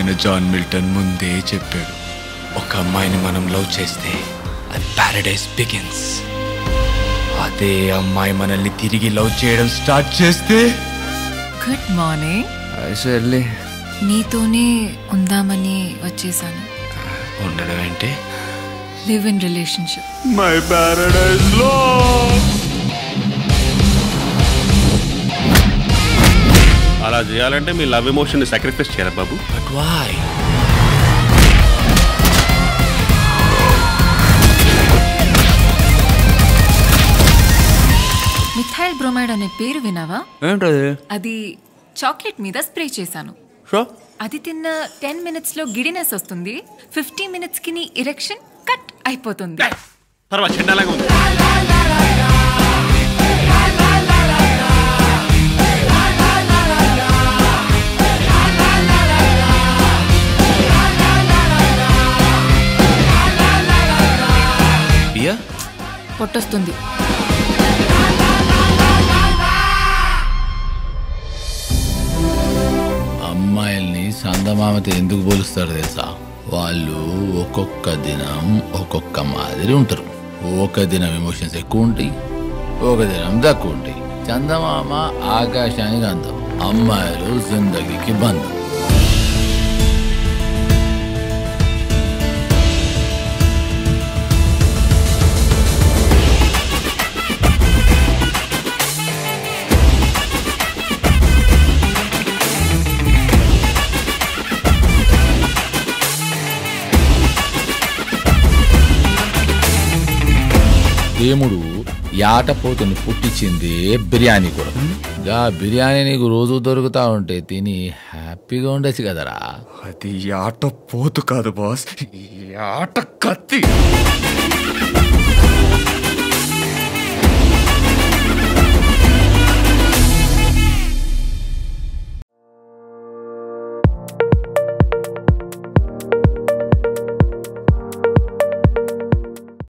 అయిన John Milton ముందే చెప్పాడు ఒక అమ్మాయిని మనం లవ్ చేస్తే అది పారడైస్ బిగిన్స్ అదే అమ్మాయి మనల్ని తిరిగి లవ్ చేయడం స్టార్ట్ చేస్తే గుడ్ మార్నింగ్ వెళ్ళి నీతోనే ఉందామని వచ్చేసాను ఉండడం ఏంటి live in relationship my paradise లో అలా చేయాలంటే మీ లవ్ ఎమోషన్ సాక్రిఫైస్ చేయాలి బాబు బట్ వై మిథైల్ బ్రోమైడ్ అనే పేరు వినావా ఏంటది అది చాక్లెట్ మీద స్ప్రే చేశాను షో అది తిన్న టెన్ మినిట్స్ లో గిడినెస్ వస్తుంది ఫిఫ్టీ మినిట్స్ కి నీ ఇరెక్షన్ కట్ అయిపోతుంది తర్వాత చెడ్డలాగా ఉంది బియా పొట్టొస్తుంది అమ్మాయిల్ని సందమామతో ఎందుకు పోలుస్తారు తెలుసా వాళ్ళు ఒక్కొక్క దినం ఒక్కొక్క మాదిరి ఉంటారు ఒక దినం ఎమోషన్స్ ఎక్కువ ఉంటాయి ఒక దినం తక్కువ ఉంటాయి చందమామ ఆకాశానికి అందం అమ్మాయిలు జిందగీకి బంధం దేవుడు యాటపోతుని పుట్టించింది బిర్యానీ కూడా గా బిర్యానీ నీకు రోజు దొరుకుతా ఉంటే తిని హ్యాపీగా ఉండొచ్చు కదరా అది ఆట పోతు కాదు బాస్ ఈ ఆట కత్తి